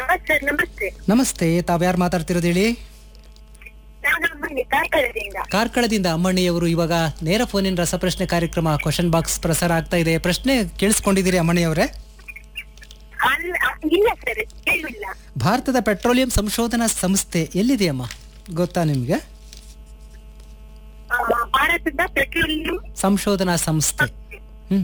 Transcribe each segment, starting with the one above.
Sir ನಮಸ್ತೆ ನಮಸ್ತೆ ತಾವ್ ಯಾರು ಮಾತಾಡ್ತಿರೋದು ಹೇಳಿ ನಾನು ಅಮ್ಮನಿ ಕಾರ್ಕಳದಿಂದ ಕಾರ್ಕಳದಿಂದ ಅಮ್ಮಣ್ಣಿಯವರು ಇವಾಗ ನೇರ ಫೋನಿನ ರಸಪ್ರಶ್ನೆ ಕಾರ್ಯಕ್ರಮ ಕ್ವಶನ್ ಬಾಕ್ಸ್ ಪ್ರಸಾರ ಆಗ್ತಾ ಇದೆ ಪ್ರಶ್ನೆ ಕೇಳಿಸ್ಕೊಂಡಿದ್ದೀರಿ ಅಮ್ಮಣ್ಣಿಯವರೇ ಅಲ್ಲ ಇಲ್ಲ ಸರ್ ಕೇಳಿಲ್ಲ ಭಾರತದ ಪೆಟ್ರೋಲಿಯಂ ಸಂಶೋಧನಾ ಸಂಸ್ಥೆ ಎಲ್ಲಿದೆಯಮ್ಮ ಗೊತ್ತಾ ನಿಮ್ಗೆ ಆ, ಭಾರತದ ಪೆಟ್ರೋಲಿಯಂ ಸಂಶೋಧನಾ ಸಂಸ್ಥೆ ಹ್ಮ್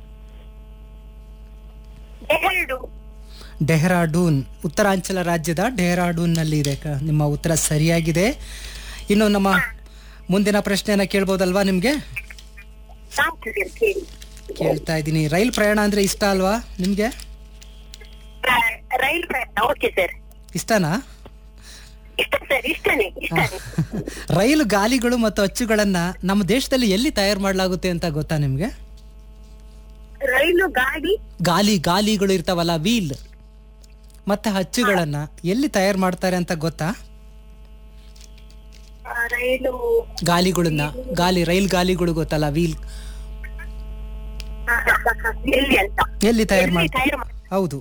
ಎರಡು ಡೆಹ್ರಾಡೂನ್ ಉತ್ತರಾಂಚಲ ರಾಜ್ಯದ ಡೆಹ್ರಾಡೂನ್ನಲ್ಲಿ ಇದೆ ಕ- ನಿಮ್ಮ ಉತ್ತರ ಸರಿಯಾಗಿದೆ ಇನ್ನು ನಮ್ಮ ಮುಂದಿನ ಪ್ರಶ್ನೆಯನ್ನ ಕೇಳ್ಬೋದಲ್ವಾ ನಿಮ್ಗೆ ಸಾಕು ಸರ್ ಕೇಳಿ ಕೇಳ್ತಾ ಇದ್ದೀನಿ ರೈಲ್ ಪ್ರಯಾಣ ಅಂದ್ರೆ ಇಷ್ಟ ಅಲ್ವಾ ನಿಮ್ಗೆ ಆ, ರೈಲ್ ಪ್ರಯಾಣ ಓಕೆ ಸರ್ ಇಷ್ಟನಾ ಇಷ್ಟ ಸರ್ ಇಷ್ಟನೇ ಇಷ್ಟನೇ ರೈಲು ಗಾಲಿಗಳು ಮತ್ತು ಅಚ್ಚುಗಳನ್ನ ನಮ್ಮ ದೇಶದಲ್ಲಿ ಎಲ್ಲಿ ತಯಾರು ಮಾಡಲಾಗುತ್ತೆ ಅಂತ ಗೊತ್ತಾ ನಿಮ್ಗೆ ರೈಲು ಗಾಡಿ ಗಾಲಿ ಗಾಲಿಗಳು ಇರ್ತಾವಲ್ಲ ವೀಲ್ ಮತ್ತೆ ಅಚ್ಚುಗಳನ್ನ ಎಲ್ಲಿ ತಯಾರು ಮಾಡ್ತಾರೆ ಅಂತ ಗೊತ್ತಾ ಆ, ರೈಲು ಗಾಲಿಗಳನ್ನ ಗಾಲಿ ರೈಲ್ ಗಾಲಿಗಳು ಗೊತ್ತಲ್ಲ ವೀಲ್ ಆ, ಎಲ್ಲಿ ಅಂತ ಎಲ್ಲಿ ತಯಾರು ಎಲ್ಲಿ ಮಾಡ್ತಾರೆ ತಯಾರು ಮಾಡ್- ಹೌದು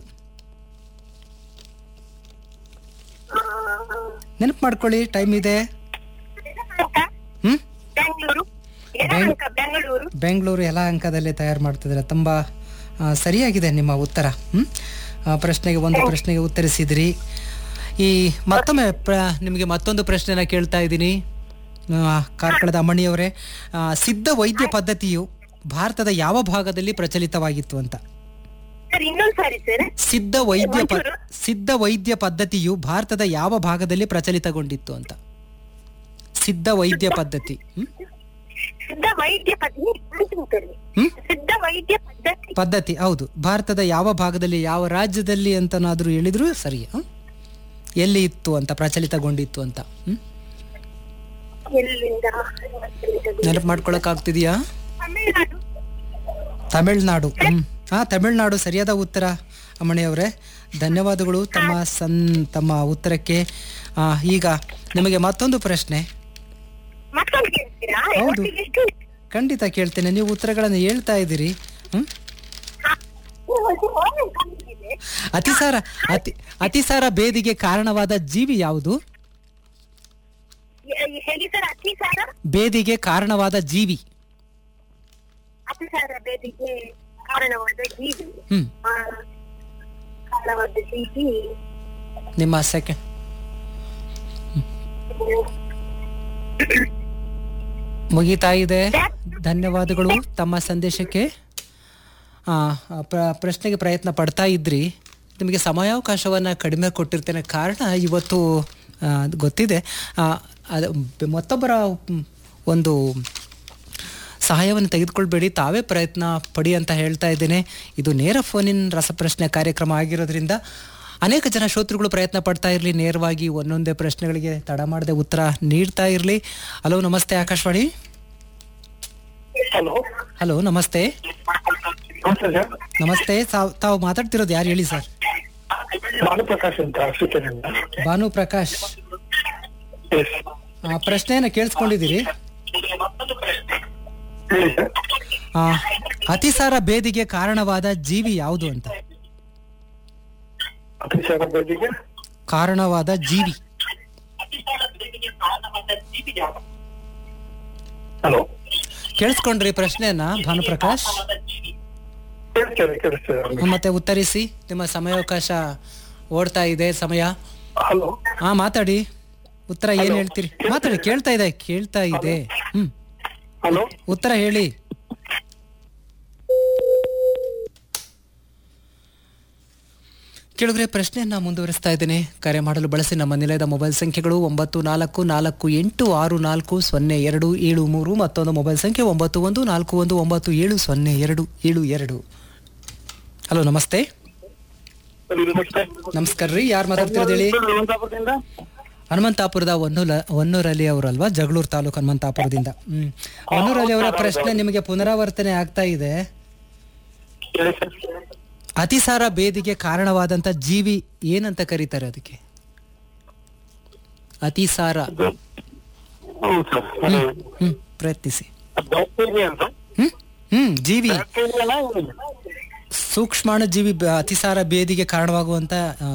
ಆ, ನೆನಪು ಮಾಡ್ಕೊಳ್ಳಿ ಟೈಮ್ ಇದೆ ಯಲಹಂಕ, ಹ್ಮ್ ಬೆಂಗಳೂರು ಯಲಹಂಕ ಬೆಂಗಳೂರು ಬೆಂಗಳೂರು ಎಲ್ಲ ಅಂಕದಲ್ಲಿ ತಯಾರು ಮಾಡ್ತಿದ್ದಾರೆ ತುಂಬಾ ಆ, ಸರಿಯಾಗಿದೆ ನಿಮ್ಮ ಉತ್ತರ ಹ್ಮ್ ಆ, ಪ್ರಶ್ನೆಗೆ ಒಂದು ಪ್ರಶ್ನೆಗೆ ಉತ್ತರಿಸಿದ್ರಿ ಈ ಮತ್ತೊಮ್ಮೆ ಪ್ರ ನಿಮಗೆ ಮತ್ತೊಂದು ಪ್ರಶ್ನೆನ ಕೇಳ್ತಾ ಇದ್ದೀನಿ ಆ, ಕಾರ್ಕಳದ ಅಮ್ಮಣಿಯವರೇ ಆ, ಸಿದ್ಧ ವೈದ್ಯ ಪದ್ಧತಿಯು ಭಾರತದ ಯಾವ ಭಾಗದಲ್ಲಿ ಪ್ರಚಲಿತವಾಗಿತ್ತು ಅಂತ ಸರ್ ಇನ್ನೊಂದ್ ಸಾರಿ ಸರ್ ಸಿದ್ಧ ವೈದ್ಯ ಪ ಸಿದ್ಧ ವೈದ್ಯ ಪದ್ಧತಿಯು ಭಾರತದ ಯಾವ ಭಾಗದಲ್ಲಿ ಪ್ರಚಲಿತಗೊಂಡಿತ್ತು ಅಂತ ಸಿದ್ಧ ವೈದ್ಯ ಪದ್ಧತಿ ಹ್ಮ್? ಸಿದ್ಧ ವೈದ್ಯ ಪದ್ಧತಿ ಹ್ಮ್? ಸಿದ್ಧ ವೈದ್ಯ ಪದ್ಧತಿ ಪದ್ಧತಿ ಹೌದು ಭಾರತದ ಯಾವ ಭಾಗದಲ್ಲಿ ಯಾವ ರಾಜ್ಯದಲ್ಲಿ ಅಂತನಾದ್ರೂ ಹೇಳಿದ್ರು ಸರಿ ಹ್ಮ್? ಎಲ್ಲಿ ಇತ್ತು ಅಂತ ಪ್ರಚಲಿತಗೊಂಡಿತ್ತು ಅಂತ ಹ್ಮ್? ಎಲ್ಲಿಂದ ನೆನಪು ಮಾಡ್ಕೊಳಕ್ ಆಗ್ತಿದೆಯಾ ತಮಿಳುನಾಡು ತಮಿಳ್ನಾಡು ಹ್ಮ್ ಹಾ ತಮಿಳ್ನಾಡು ಸರಿಯಾದ ಉತ್ತರ ಅಮ್ಮಣಿಯವರೇ ಧನ್ಯವಾದಗಳು ತಮ್ಮ ಸನ್ ತಮ್ಮ ಉತ್ತರಕ್ಕೆ ಆ, ಈಗ ನಿಮಗೆ ಮತ್ತೊಂದು ಪ್ರಶ್ನೆ ಮತ್ತೊಂದು ಕೇಳ್ತೀರಾ ಹೌದು. ಒಟ್ಟಿಗೆ ಎಷ್ಟು ಖಂಡಿತ ಕೇಳ್ತೇನೆ ನೀವು ಉತ್ತರಗಳನ್ನು ಹೇಳ್ತಾ ಇದ್ದೀರಿ ಹ್ಮ್ ಹಾ. ಇದು ಒಂದು ಕಂಡಿದೆ. ಅತಿಸಾರ ಅತಿ ಅತಿಸಾರ ಬೇದಿಗೆ ಕಾರಣವಾದ ಜೀವಿ ಯಾವುದು ಎ- ಹೇಳಿ ಸರ್ ಅತಿಸಾರ ಬೇದಿಗೆ ಕಾರಣವಾದ ಜೀವಿ ಅತಿಸಾರ ಬೇದಿಗೆ ಕಾರಣವಾದ ಜೀವಿ ಹ್ಮ್ ಆ, ಕಾರಣವಾದ ಜೀವಿ ನಿಮ್ಮ ಸೆಕೆಂಡ್ ಮುಗಿತಾ ಇದೆ ಧನ್ಯವಾದಗಳು ತಮ್ಮ ಸಂದೇಶಕ್ಕೆ ಆ, ಆ, ಪ್ರ- ಪ್ರಶ್ನೆಗೆ ಪ್ರಯತ್ನ ಪಡ್ತಾ ಇದ್ರಿ ನಿಮಗೆ ಸಮಯಾವಕಾಶವನ್ನು ಕಡಿಮೆ ಕೊಟ್ಟಿರ್ತೇನೆ ಕಾರಣ ಇವತ್ತು ಆ, ಅದು ಗೊತ್ತಿದೆ ಆ, ಅದು ಬೆ- ಮತ್ತೊಬ್ಬರ ಮ್, ಒಂದು ಸಹಾಯವನ್ನು ತೆಗೆದುಕೊಳ್ಬೇಡಿ ತಾವೇ ಪ್ರಯತ್ನ ಪಡಿ ಅಂತ ಹೇಳ್ತಾ ಇದ್ದೇನೆ ಇದು ನೇರ ಫೋನಿನ ರಸಪ್ರಶ್ನೆ ಕಾರ್ಯಕ್ರಮ ಆಗಿರೋದ್ರಿಂದ ಅನೇಕ ಜನ ಶ್ರೋತೃಗಳು ಪ್ರಯತ್ನ ಪಡ್ತಾ ಇರಲಿ ನೇರವಾಗಿ ಒಂದೊಂದೇ ಪ್ರಶ್ನೆಗಳಿಗೆ ತಡ ಮಾಡದೆ ಉತ್ತರ ನೀಡ್ತಾ ಇರಲಿ ಹಲೋ ನಮಸ್ತೆ ಆಕಾಶವಾಣಿ ಹಲೋ ಹಲೋ ನಮಸ್ತೆ ನಮಸ್ತೆ ಸರ್ ನಮಸ್ತೆ ತಾವ್- ತಾವು ಮಾತಾಡ್ತಿರೋದು ಯಾರು ಹೇಳಿ ಸರ್ ಭಾನುಪ್ರಕಾಶ್ ಅಂತ ಅಕ್ಷಿತರಿಂದ ಭಾನು ಪ್ರಕಾಶ್ ಎಸ್ ಆ, ಪ್ರಶ್ನೆಯನ್ನ ಕೇಳಿಸ್ಕೊಂಡಿದ್ದೀರಿ ಹೇಳಿ ಸರ್ ಆ, ಅತಿಸಾರ ಬೇದಿಗೆ ಕಾರಣವಾದ ಜೀವಿ ಯಾವುದು ಅಂತ ಅತಿಶಯ ಬೇದಿಗೆ ಕಾರಣವಾದ ಜೀವಿ ಹಲೋ ಕೇಳಿಸ್ಕೊಂಡ್ರಿ ಪ್ರಶ್ನೆಯನ್ನ ಭಾನುಪ್ರಕಾಶ್ ಕೇಳಿಸ್ತೇನೆ ಕೇಳಿಸ್ತೇನೆ ಮತ್ತೆ ಉತ್ತರಿಸಿ ನಿಮ್ಮ ಸಮಯಾವಕಾಶ ಓಡ್ತಾ ಇದೆ ಸಮಯ ಹಲೋ ಹಾ ಮಾತಾಡಿ ಉತ್ತರ ಏನ್ ಹೇಳ್ತೀರಿ ಮಾತಾಡಿ ಕೇಳ್ತಾ ಇದೆ ಕೇಳ್ತಾ ಇದೆ ಹ್ಮ್ ಹಲೋ ಉತ್ತರ ಹೇಳಿ ಕೇಳಿದ್ರೆ ಪ್ರಶ್ನೆಯನ್ನ ಮುಂದುವರಿಸ್ತಾ ಇದ್ದೇನೆ ಕರೆ ಮಾಡಲು ಬಳಸಿ ನಮ್ಮ ನಿಲಯದ ಮೊಬೈಲ್ ಸಂಖ್ಯೆಗಳು ಒಂಬತ್ತು ನಾಲ್ಕು ನಾಲ್ಕು ಎಂಟು ಆರು ನಾಲ್ಕು ಸೊನ್ನೆ ಎರಡು ಏಳು ಮೂರು ಮತ್ತೊಂದು ಮೊಬೈಲ್ ಸಂಖ್ಯೆ ಒಂಬತ್ತು ಒಂದು ನಾಲ್ಕು ಒಂದು ಒಂಬತ್ತು ಏಳು ಸೊನ್ನೆ ಎರಡು ಏಳು ಎರಡು ಹಲೋ ನಮಸ್ತೆ ನಮಸ್ತೆ ನಮಸ್ಕಾರ ರೀ ಯಾರು ಮಾತಾಡ್ತಿರೋದು ಹೇಳಿ ಹನುಮಂತಾಪುರದಿಂದ ಹನುಮಂತಾಪುರದ ಹೊನ್ನೂಲ ಹೊನ್ನೂರಲ್ಲಿ ಅವರಲ್ವಾ ಜಗಳೂರು ತಾಲೂಕು ಹನುಮಂತಾಪುರದಿಂದ ಹ್ಮ್ ಹೊನ್ನೂರಲ್ಲಿ ಅವರ ಪ್ರಶ್ನೆ ನಿಮಗೆ ಪುನರಾವರ್ತನೆ ಆಗ್ತಾ ಇದೆ ಹೇಳಿ ಸರ್ ಅತಿಸಾರ ಬೇದಿಗೆ ಕಾರಣವಾದಂತ ಜೀವಿ ಏನಂತ ಕರೀತಾರೆ ಅದಕ್ಕೆ ಅತಿಸಾರ ಹೌದು ಸರ್ ಹ್ಮ್ ಪ್ರಯತ್ನಿಸಿ ಬ್ಯಾಕ್ಟೀರಿಯಾ ಅಂತ ಹ್ಮ್ ಹ್ಮ್ ಜೀವಿ ಬ್ಯಾಕ್ಟೀರಿಯಾನ ಸೂಕ್ಷ್ಮಾಣು ಜೀವಿ ಬ- ಅತಿಸಾರ ಬೇದಿಗೆ ಕಾರಣವಾಗುವಂತ ಆ,